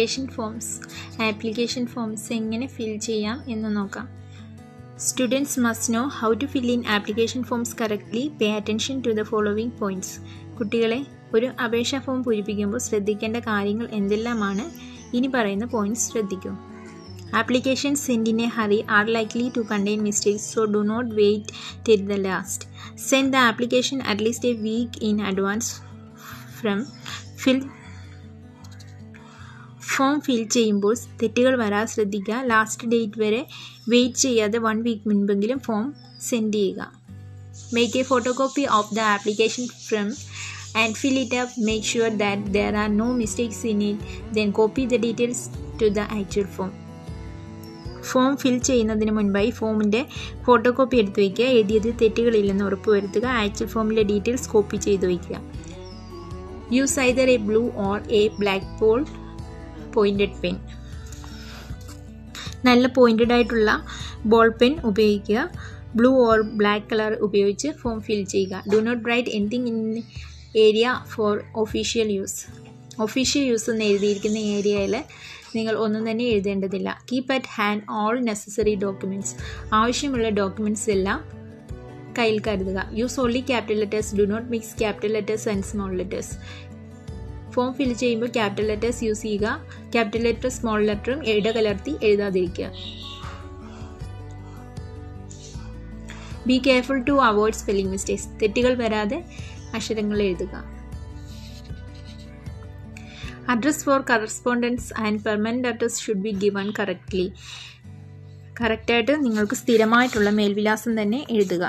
application forms application forms എങ്ങനെ ഫിൽ ചെയ്യാം എന്ന് നോക്കാം students must know how to fill in application forms correctly pay attention to the following points കുട്ടികളെ ഒരു അപേക്ഷാ ഫോം പൂരിപ്പിക്കുമ്പോൾ ശ്രദ്ധിക്കേണ്ട കാര്യങ്ങൾ എന്തെല്ലാമാണ് ഇനി പറയുന്ന പോയിന്റ്സ് ശ്രദ്ധിക്കൂ application send in a hurry are likely to contain mistakes so do not wait till the last send the application at least a week in advance from fill form fill ചെയ്യുമ്പോൾ തെറ്റുകൾ വരാതെ ശ്രദ്ധിക്കുക ലാസ്റ്റ് ഡേറ്റ് വരെ wait ചെയ്യാതെ one week മുൻപെങ്കിലും form send ചെയ്യുക make a photocopy of the application from and fill it up make sure that there are no mistakes in it then copy the details to the actual form form fill ചെയ്യുന്നതിന് മുൻപായി ഫോമിൻ്റെ photo copy എടുത്തു വയ്ക്കുക എഴുതിയത് തെറ്റുകളില്ലെന്ന് ഉറപ്പുവരുത്തുക actual ഫോമിലെ details copy ചെയ്തു വയ്ക്കുക use either a blue or a black ball pointed pen നല്ല pointed ആയിട്ടുള്ള ബോൾ പെൻ ഉപയോഗിക്കുക ബ്ലൂ ഓർ ബ്ലാക്ക് കളർ ഉപയോഗിച്ച് ഫോം ഫിൽ ചെയ്യുക do not write anything in area for official use official use എന്ന് എഴുതിയിരിക്കുന്ന ഏരിയയിൽ നിങ്ങൾ ഒന്നും തന്നെ എഴുതേണ്ടതില്ല keep at hand all necessary documents ആവശ്യമുള്ള ഡോക്യുമെൻറ്റ്സ് എല്ലാം കയ്യിൽ കരുതുക use only capital letters do not mix capital letters and small letters form fill ചെയ്യുമ്പോൾ ക്യാപിറ്റൽ ലെറ്റേഴ്സ് യൂസ് ചെയ്യുക ക്യാപിറ്റൽ ലെറ്റർ സ്മോൾ ലെറ്ററും ഇടകലർത്തി എഴുതാതിരിക്കുക be careful to avoid spelling mistakes തെറ്റുകൾ വരാതെ അക്ഷരങ്ങൾ എഴുതുക address for correspondence and permanent address should be given correctly കറക്റ്റായിട്ട് നിങ്ങൾക്ക് സ്ഥിരമായിട്ടുള്ള മേൽവിലാസം തന്നെ എഴുതുക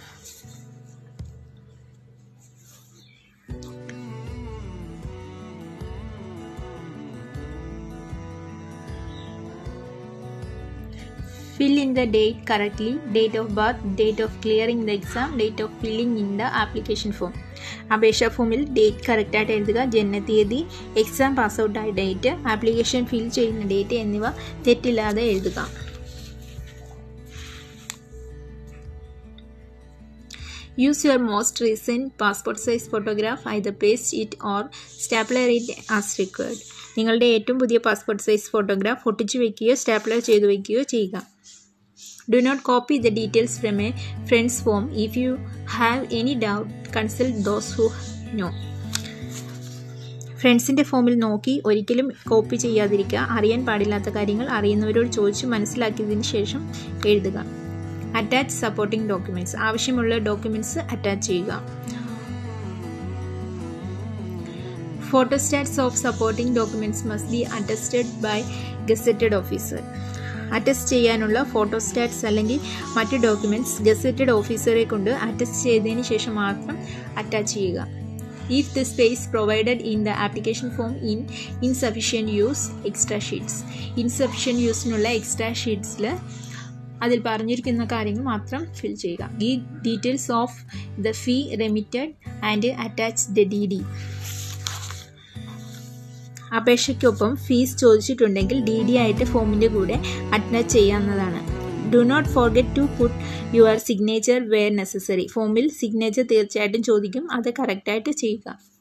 fill in the date correctly date of birth date of clearing the exam date of filling in the application form അപേക്ഷാ ഫോമിൽ ഡേറ്റ് കറക്റ്റായിട്ട് എഴുതുക ജനനത്തീയതി എക്സാം പാസ് ഔട്ട് ആയ ഡേറ്റ് ആപ്ലിക്കേഷൻ ഫിൽ ചെയ്യുന്ന ഡേറ്റ് എന്നിവ തെറ്റില്ലാതെ എഴുതുക use your most recent passport size photograph either paste it or stapler it as required നിങ്ങളുടെ ഏറ്റവും പുതിയ പാസ്പോർട്ട് സൈസ് ഫോട്ടോഗ്രാഫ് ഒട്ടിച്ചു വയ്ക്കുകയോ സ്റ്റാപ്ലർ ചെയ്തു വയ്ക്കുകയോ ചെയ്യുക do not copy the details from a friends form if you have any doubt consult those who know ഫ്രണ്ട്സിൻ്റെ ഫോമിൽ നോക്കി ഒരിക്കലും കോപ്പി ചെയ്യാതിരിക്കുക അറിയാൻ പാടില്ലാത്ത കാര്യങ്ങൾ അറിയുന്നവരോട് ചോദിച്ച് മനസ്സിലാക്കിയതിന് ശേഷം എഴുതുക അറ്റാച്ച് സപ്പോർട്ടിംഗ് ഡോക്യുമെൻറ്റ്സ് ആവശ്യമുള്ള ഡോക്യുമെൻറ്റ്സ് അറ്റാച്ച് ചെയ്യുക photostats of supporting documents must be attested by gazetted officer attest ചെയ്യാനുള്ള ഫോട്ടോസ്റ്റാറ്റ്സ് അല്ലെങ്കിൽ മറ്റ് ഡോക്യുമെൻറ്റ്സ് ഗസറ്റഡ് ഓഫീസറെ കൊണ്ട് അറ്റസ്റ്റ് ചെയ്തതിന് ശേഷം മാത്രം അറ്റാച്ച് ചെയ്യുക if the space provided in the application form in insufficient use extra sheets insufficient യൂസിനുള്ള എക്സ്ട്രാ ഷീറ്റ്സിൽ അതിൽ പറഞ്ഞിരിക്കുന്ന കാര്യങ്ങൾ മാത്രം ഫിൽ ചെയ്യുക ഈ details of the fee remitted and attach the D D അപേക്ഷയ്ക്കൊപ്പം ഫീസ് ചോദിച്ചിട്ടുണ്ടെങ്കിൽ ഡി ഡി ആയിട്ട് ഫോമിൻ്റെ കൂടെ അറ്റാച്ച് ചെയ്യാവുന്നതാണ് do not forget to put your signature where necessary ഫോമിൽ സിഗ്നേച്ചർ തീർച്ചയായിട്ടും ചോദിക്കും അത് കറക്റ്റായിട്ട് ചെയ്യുക